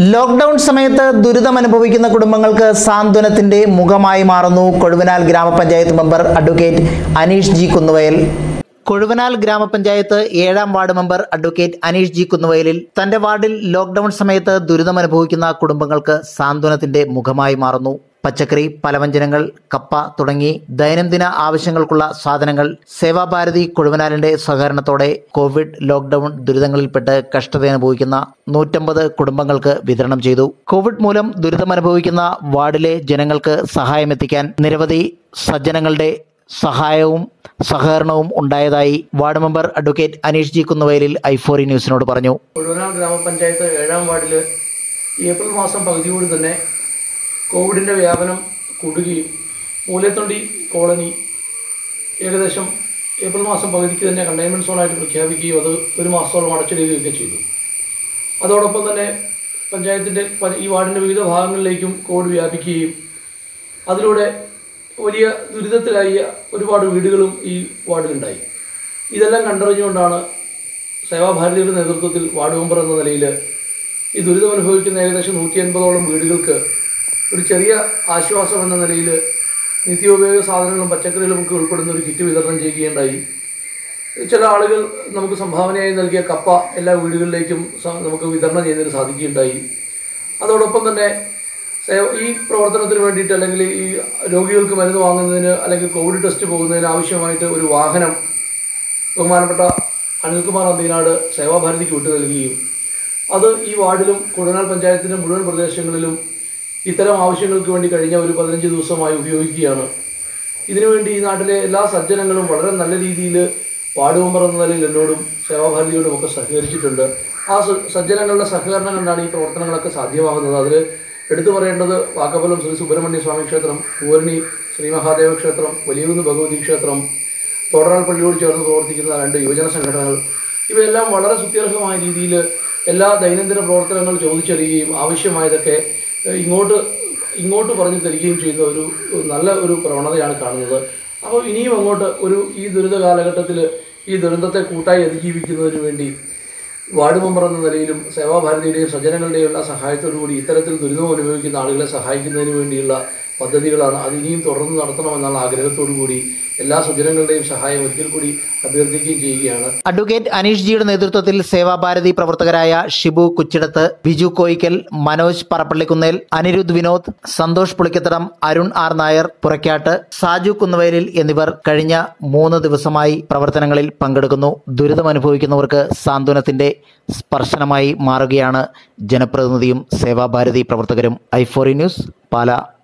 lockdown സമയത്ത് ദുരിതം അനുഭവിക്കുന്ന കുടുംബങ്ങൾക്ക് സാന്ത്വനത്തിന്റെ മുഖമായി മാറുന്നു കൊഴുവനാൽ ഗ്രാമപഞ്ചായത്ത് member advocate Aneesh G Kunnuvayal Kozhuvanal ഗ്രാമപഞ്ചായത്ത് ഏഴാം ward member advocate Aneesh G Kunnuvayalil തന്റെ വാർഡിൽ ലോക്ക്ഡൌൺ സമയത്ത് ദുരിതം അനുഭവിക്കുന്ന കുടുംബങ്ങൾക്ക് സാന്ത്വനത്തിന്റെ മുഖമായി മാറുന്നു പച്ചക്കറി പലവ്യഞ്ജനങ്ങൾ കപ്പ തുടങ്ങി ദൈനംദിന ആവശ്യങ്ങൾക്കുള്ള സാധനങ്ങൾ സേവാഭാരതി കൊഴുവനാലിന്റെ സഹകരണത്തോടെ കോവിഡ് ലോക്ക്ഡൌൺ ദുരിതങ്ങളിൽപ്പെട്ട് കഷ്ടത അനുഭവിക്കുന്ന നൂറ്റമ്പത് കുടുംബങ്ങൾക്ക് വിതരണം ചെയ്തു കോവിഡ് മൂലം ദുരിതമനുഭവിക്കുന്ന വാർഡിലെ ജനങ്ങൾക്ക് സഹായമെത്തിക്കാൻ നിരവധി സജ്ജനങ്ങളുടെ സഹായവും സഹകരണവും ഉണ്ടായതായി ward member advocate Aneesh G Kunnuvayalil ഐഫോറി ന്യൂസിനോട് പറഞ്ഞു കൊഴുവനാൽ ഗ്രാമപഞ്ചായത്ത് ഏഴാം വാർഡിൽ ഏപ്രിൽ മാസം പകുതിയോട് തന്നെ കോവിഡിൻ്റെ വ്യാപനം കൂടുകയും മൂലത്തൊണ്ടി കോളനി ഏകദേശം ഏപ്രിൽ മാസം പകുതിക്ക് തന്നെ കണ്ടെയ്ൻമെൻറ്റ് സോണായിട്ട് പ്രഖ്യാപിക്കുകയും അത് ഒരു മാസത്തോളം അടച്ചിടുകയൊക്കെ ചെയ്തു അതോടൊപ്പം തന്നെ പഞ്ചായത്തിൻ്റെ പ- ഈ വാർഡിൻ്റെ വിവിധ ഭാഗങ്ങളിലേക്കും കോവിഡ് വ്യാപിക്കുകയും അതിലൂടെ വലിയ ദുരിതത്തിലായ ഒരുപാട് വീടുകളും ഈ വാർഡിലുണ്ടായി ഇതെല്ലാം കണ്ടറിഞ്ഞുകൊണ്ടാണ് സേവാഭാരതിയുടെ നേതൃത്വത്തിൽ വാർഡ് മെമ്പർ എന്ന നിലയിൽ ഈ ദുരിതം അനുഭവിക്കുന്ന ഏകദേശം നൂറ്റി അൻപതോളം വീടുകൾക്ക് ഒരു ചെറിയ ആശ്വാസം എന്ന നിലയിൽ നിത്യോപയോഗ സാധനങ്ങളും പച്ചക്കറികളും ഒക്കെ ഉൾപ്പെടുന്ന ഒരു കിറ്റ് വിതരണം ചെയ്യുകയുണ്ടായി ചില ആളുകൾ നമുക്ക് സംഭാവനയായി നൽകിയ കപ്പ എല്ലാ വീടുകളിലേക്കും സ- നമുക്ക് വിതരണം ചെയ്യുന്നതിന് സാധിക്കുകയുണ്ടായി അതോടൊപ്പം തന്നെ സേവ- ഈ പ്രവർത്തനത്തിന് വേണ്ടിയിട്ട് അല്ലെങ്കിൽ ഈ രോഗികൾക്ക് മരുന്ന് വാങ്ങുന്നതിന് അല്ലെങ്കിൽ കോവിഡ് ടെസ്റ്റ് പോകുന്നതിന് ആവശ്യമായിട്ട് ഒരു വാഹനം ബഹുമാനപ്പെട്ട അനിൽകുമാർ അന്തീനാട് സേവാഭാരതിക്ക് വിട്ടു നൽകുകയും അത് ഈ വാർഡിലും കൊടുനാൽ പഞ്ചായത്തിൻ്റെ മുഴുവൻ പ്രദേശങ്ങളിലും ഇത്തരം ആവശ്യങ്ങൾക്ക് വേണ്ടി കഴിഞ്ഞ ഒരു പതിനഞ്ച് ദിവസമായി ഉപയോഗിക്കുകയാണ് ഇതിനുവേണ്ടി ഈ നാട്ടിലെ എല്ലാ സജ്ജനങ്ങളും വളരെ നല്ല രീതിയിൽ വാർഡ് മെമ്പർ എന്ന നിലയിൽ എന്നോടും സേവാഭാരതിയോടും ഒക്കെ സഹകരിച്ചിട്ടുണ്ട് ആ സ- സജ്ജനങ്ങളുടെ സഹകരണം കൊണ്ടാണ് ഈ പ്രവർത്തനങ്ങളൊക്കെ സാധ്യമാകുന്നത് അതിൽ എടുത്തു പറയേണ്ടത് വാക്കപ്പലം ശ്രീ സുബ്രഹ്മണ്യ സ്വാമി ക്ഷേത്രം പൂരണി ശ്രീ മഹാദേവ ക്ഷേത്രം വലിയകുന്ന് ഭഗവതി ക്ഷേത്രം തോടറാൾ പള്ളിയോട് ചേർന്ന് പ്രവർത്തിക്കുന്ന രണ്ട് യുവജന സംഘടനകൾ ഇവയെല്ലാം വളരെ സുത്യർഹമായ രീതിയിൽ എല്ലാ ദൈനംദിന പ്രവർത്തനങ്ങൾ ചോദിച്ചറിയുകയും ആവശ്യമായതൊക്കെ ഏഹ്, ഇങ്ങോട്ട് ഇങ്ങോട്ട് പറഞ്ഞു തരികയും ചെയ്യുന്ന ഒരു ഒരു നല്ല ഒരു പ്രവണതയാണ് കാണുന്നത് അപ്പോൾ ഇനിയും അങ്ങോട്ട് ഒരു ഈ ദുരിത കാലഘട്ടത്തിൽ ഈ ദുരന്തത്തെ കൂട്ടായി അതിജീവിക്കുന്നതിന് വേണ്ടി വാർഡ് മെമ്പർ എന്ന നിലയിലും സേവാഭാരതിയുടെയും സജ്ജനങ്ങളുടെയും എല്ലാ സഹായത്തോടു കൂടി ഇത്തരത്തിൽ ദുരിതം അനുഭവിക്കുന്ന ആളുകളെ സഹായിക്കുന്നതിന് വേണ്ടിയുള്ള പദ്ധതികളാണ് അത് ഇനിയും തുടർന്ന് നടത്തണമെന്നുള്ള ആഗ്രഹത്തോടു കൂടി എല്ലാ സുജനങ്ങളുടെയും സഹായം ഒരിക്കൽ കൂടി അഭ്യർത്ഥിക്കുകയും ചെയ്യുകയാണ് അഡ്വക്കേറ്റ് അനീഷ് ജിയുടെ നേതൃത്വത്തിൽ സേവാഭാരതി പ്രവർത്തകരായ ഷിബു കുച്ചിടത്ത് ബിജു കോയിക്കൽ മനോജ് പറപ്പള്ളിക്കുന്നേൽ അനിരുദ്ധ് വിനോദ് സന്തോഷ് പുളിക്കത്തടം അരുൺ ആർ നായർ പുറക്കാട്ട് സാജു കുന്നുവയലിൽ എന്നിവർ കഴിഞ്ഞ മൂന്ന് ദിവസമായി പ്രവർത്തനങ്ങളിൽ പങ്കെടുക്കുന്നു ദുരിതം അനുഭവിക്കുന്നവർക്ക് സാന്ത്വനത്തിന്റെ സ്പർശനമായി മാറുകയാണ് ജനപ്രതിനിധിയും സേവാഭാരതി പ്രവർത്തകരും ഐഫോറി ന്യൂസ് പാല